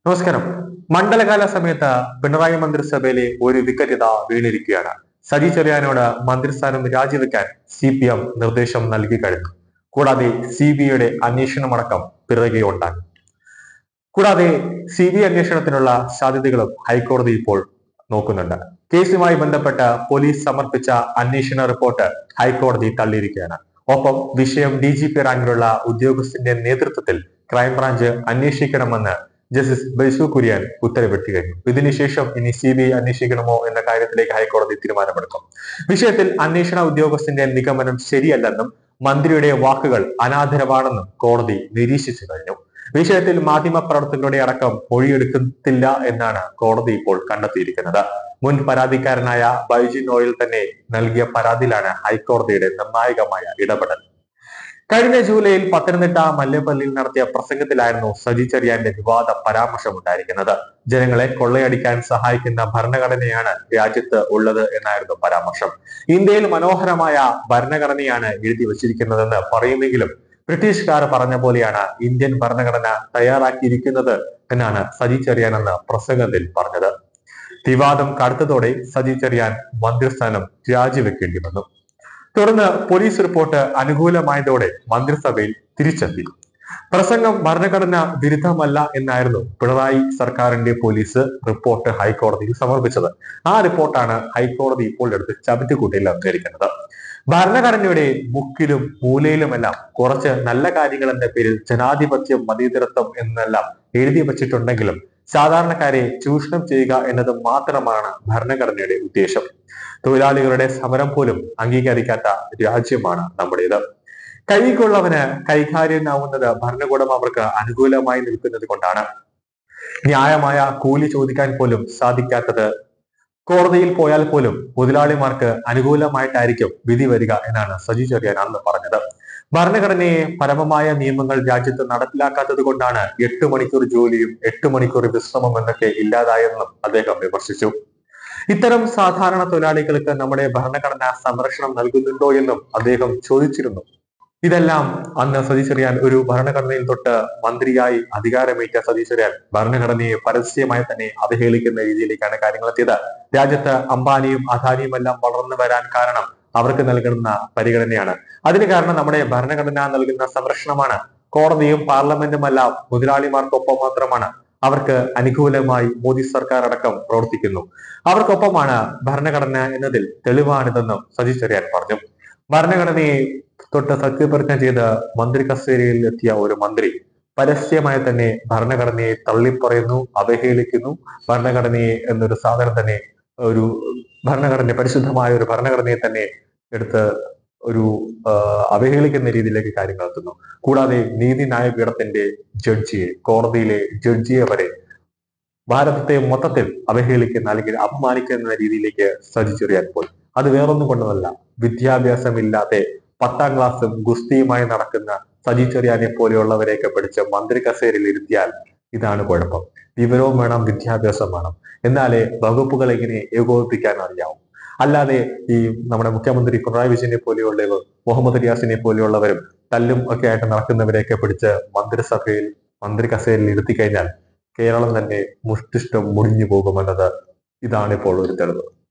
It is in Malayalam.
നമസ്കാരം മണ്ഡലകാല സമയത്ത് പിണറായി മന്ത്രിസഭയിലെ ഒരു വിക്കറ്റ് ഇതാ വീണിരിക്കുകയാണ് സജി ചെറിയാനോട് മന്ത്രിസ്ഥാനം രാജിവെക്കാൻ സി പി എം നിർദ്ദേശം നൽകി കഴിഞ്ഞു കൂടാതെ സി ബി ഐയുടെ അന്വേഷണമടക്കം പിറകുകയുണ്ടാകും കൂടാതെ സി ബി ഐ അന്വേഷണത്തിനുള്ള സാധ്യതകളും ഹൈക്കോടതി ഇപ്പോൾ നോക്കുന്നുണ്ട് കേസുമായി ബന്ധപ്പെട്ട പോലീസ് സമർപ്പിച്ച അന്വേഷണ റിപ്പോർട്ട് ഹൈക്കോടതി തള്ളിയിരിക്കുകയാണ് ഒപ്പം വിഷയം ഡി ജി പി റാങ്കിലുള്ള ഉദ്യോഗസ്ഥന്റെ നേതൃത്വത്തിൽ ക്രൈംബ്രാഞ്ച് അന്വേഷിക്കണമെന്ന് ജസ്റ്റിസ് ബൈസു കുര്യൻ ഉത്തരവിട്ട് കഴിഞ്ഞു ഇതിനുശേഷം ഇനി സി ബി ഐ അന്വേഷിക്കണമോ എന്ന കാര്യത്തിലേക്ക് ഹൈക്കോടതി തീരുമാനമെടുക്കും വിഷയത്തിൽ അന്വേഷണ ഉദ്യോഗസ്ഥന്റെ നിഗമനം ശരിയല്ലെന്നും മന്ത്രിയുടെ വാക്കുകൾ അനാദരവാണെന്നും കോടതി നിരീക്ഷിച്ചു കഴിഞ്ഞു വിഷയത്തിൽ മാധ്യമ പ്രവർത്തകരുടെ അടക്കം മൊഴിയെടുക്കത്തില്ല എന്നാണ് കോടതി ഇപ്പോൾ കണ്ടെത്തിയിരിക്കുന്നത് മുൻ പരാതിക്കാരനായ ബൈജു നോയിൽ തന്നെ നൽകിയ പരാതിയിലാണ് ഹൈക്കോടതിയുടെ നിർണായകമായ ഇടപെടൽ കഴിഞ്ഞ ജൂലൈയിൽ പത്തനംതിട്ട മല്ലേപ്പള്ളിയിൽ നടത്തിയ പ്രസംഗത്തിലായിരുന്നു സജി ചെറിയാന്റെ വിവാദ പരാമർശം ഉണ്ടായിരിക്കുന്നത് ജനങ്ങളെ കൊള്ളയടിക്കാൻ സഹായിക്കുന്ന ഭരണഘടനയാണ് രാജ്യത്ത് ഉള്ളത് എന്നായിരുന്നു പരാമർശം ഇന്ത്യയിൽ മനോഹരമായ ഭരണഘടനയാണ് എഴുതി വച്ചിരിക്കുന്നതെന്ന് പറയുമെങ്കിലും ബ്രിട്ടീഷുകാർ പറഞ്ഞ പോലെയാണ് ഇന്ത്യൻ ഭരണഘടന തയ്യാറാക്കിയിരിക്കുന്നത് എന്നാണ് സജി ചെറിയാൻ എന്ന പ്രസംഗത്തിൽ പറഞ്ഞത് വിവാദം കടുത്തതോടെ സജി ചെറിയാൻ മന്ത്രിസ്ഥാനം രാജിവെക്കേണ്ടി വന്നു തുടർന്ന് പോലീസ് റിപ്പോർട്ട് അനുകൂലമായതോടെ മന്ത്രിസഭയിൽ തിരിച്ചെത്തി പ്രസംഗം ഭരണഘടന വിരുദ്ധമല്ല എന്നായിരുന്നു പിണറായി സർക്കാരിന്റെ പോലീസ് റിപ്പോർട്ട് ഹൈക്കോടതിയിൽ സമർപ്പിച്ചത് ആ റിപ്പോർട്ടാണ് ഹൈക്കോടതി ഇപ്പോൾ എടുത്ത് ചവിറ്റുകൂട്ടിയിൽ അംഗീകരിക്കുന്നത് ഭരണഘടനയുടെ മുക്കിലും മൂലയിലുമെല്ലാം കുറച്ച് നല്ല കാര്യങ്ങൾ എന്ന പേരിൽ ജനാധിപത്യം മതീതരത്വം എന്നെല്ലാം എഴുതി വച്ചിട്ടുണ്ടെങ്കിലും സാധാരണക്കാരെ ചൂഷണം ചെയ്യുക എന്നത് മാത്രമാണ് ഭരണഘടനയുടെ ഉദ്ദേശം തൊഴിലാളികളുടെ സമരം പോലും അംഗീകരിക്കാത്ത രാജ്യമാണ് നമ്മുടേത് കൈകൊള്ളവന് കൈകാര്യനാവുന്നത് ഭരണകൂടം അവർക്ക് അനുകൂലമായി നിൽക്കുന്നത് കൊണ്ടാണ് ന്യായമായ കൂലി ചോദിക്കാൻ പോലും സാധിക്കാത്തത് കോടതിയിൽ പോയാൽ പോലും മുതലാളിമാർക്ക് അനുകൂലമായിട്ടായിരിക്കും വിധി വരിക എന്നാണ് സജി ചെറിയാൻ അന്ന് പറഞ്ഞത് ഭരണഘടനയെ പരമമായ നിയമങ്ങൾ രാജ്യത്ത് നടപ്പിലാക്കാത്തത് കൊണ്ടാണ് എട്ട് മണിക്കൂർ ജോലിയും എട്ട് മണിക്കൂർ വിശ്രമം എന്നൊക്കെ ഇല്ലാതായെന്നും അദ്ദേഹം വിമർശിച്ചു ഇത്തരം സാധാരണ തൊഴിലാളികൾക്ക് നമ്മുടെ ഭരണഘടന സംരക്ഷണം നൽകുന്നുണ്ടോ എന്നും അദ്ദേഹം ചോദിച്ചിരുന്നു ഇതെല്ലാം അന്ന് സതീ ചെറിയാൻ ഒരു ഭരണഘടനയിൽ തൊട്ട് മന്ത്രിയായി അധികാരമേറ്റ സതീ ചെറിയാൻ ഭരണഘടനയെ പരസ്യമായി തന്നെ അവഹേളിക്കുന്ന രീതിയിലേക്കാണ് കാര്യങ്ങൾ എത്തിയത് രാജ്യത്ത് അംബാനിയും അദാനിയും എല്ലാം വളർന്നു വരാൻ കാരണം അവർക്ക് നൽകുന്ന പരിഗണനയാണ് അതിന് കാരണം നമ്മുടെ ഭരണഘടന നൽകുന്ന സംരക്ഷണമാണ് കോടതിയും പാർലമെന്റും എല്ലാം മുതലാളിമാർക്കൊപ്പം മാത്രമാണ് അവർക്ക് അനുകൂലമായി മോദി സർക്കാർ അടക്കം പ്രവർത്തിക്കുന്നു അവർക്കൊപ്പമാണ് ഭരണഘടന എന്നതിൽ തെളിവാണിതെന്നും സജി ചെറിയാൻ പറഞ്ഞു ഭരണഘടനയെ തൊട്ട് സത്യപ്രതിജ്ഞ ചെയ്ത് മന്ത്രി കസേരയിൽ എത്തിയ ഒരു മന്ത്രി പരസ്യമായി തന്നെ ഭരണഘടനയെ തള്ളിപ്പറയുന്നു അവഹേളിക്കുന്നു ഭരണഘടനയെ എന്നൊരു സാധനം തന്നെ ഒരു ഭരണഘടന പരിശുദ്ധമായ ഒരു ഭരണഘടനയെ തന്നെ എടുത്ത് ഒരു ആ, അവഹേളിക്കുന്ന രീതിയിലേക്ക് കാര്യങ്ങൾ എത്തുന്നു കൂടാതെ നീതിന്യായ പീഠത്തിന്റെ ജഡ്ജിയെ കോടതിയിലെ ജഡ്ജിയെ വരെ ഭാരതത്തെ മൊത്തത്തിൽ അവഹേളിക്കുന്ന അല്ലെങ്കിൽ അപമാനിക്കുന്ന രീതിയിലേക്ക് സജി ചെറിയാൻ പോയി അത് വേറൊന്നും കൊണ്ടതല്ല വിദ്യാഭ്യാസമില്ലാതെ പത്താം ക്ലാസ്സും ഗുസ്തിയുമായി നടക്കുന്ന സജി ചെറിയാനെ പോലെയുള്ളവരെയൊക്കെ പിടിച്ച് മന്ത്രി കസേരയിൽ ഇരുത്തിയാൽ ഇതാണ് കുഴപ്പം വിവരവും വേണം വിദ്യാഭ്യാസം വേണം എന്നാലേ വകുപ്പുകൾ എങ്ങനെ ഏകോപിപ്പിക്കാൻ അറിയാവും അല്ലാതെ ഈ നമ്മുടെ മുഖ്യമന്ത്രി പിണറായി വിജയനെ പോലെയുള്ളവർ മുഹമ്മദ് റിയാസിനെ പോലെയുള്ളവരും തല്ലും ഒക്കെ ആയിട്ട് നടക്കുന്നവരെയൊക്കെ പിടിച്ച് മന്ത്രിസഭയിൽ മന്ത്രി കസേരയിൽ ഇരുത്തി കഴിഞ്ഞാൽ കേരളം തന്നെ മുഷ്ടിഷ്ടം മുടിഞ്ഞു പോകുമെന്നത് ഇതാണ് ഇപ്പോൾ ഒരു തെളിവ്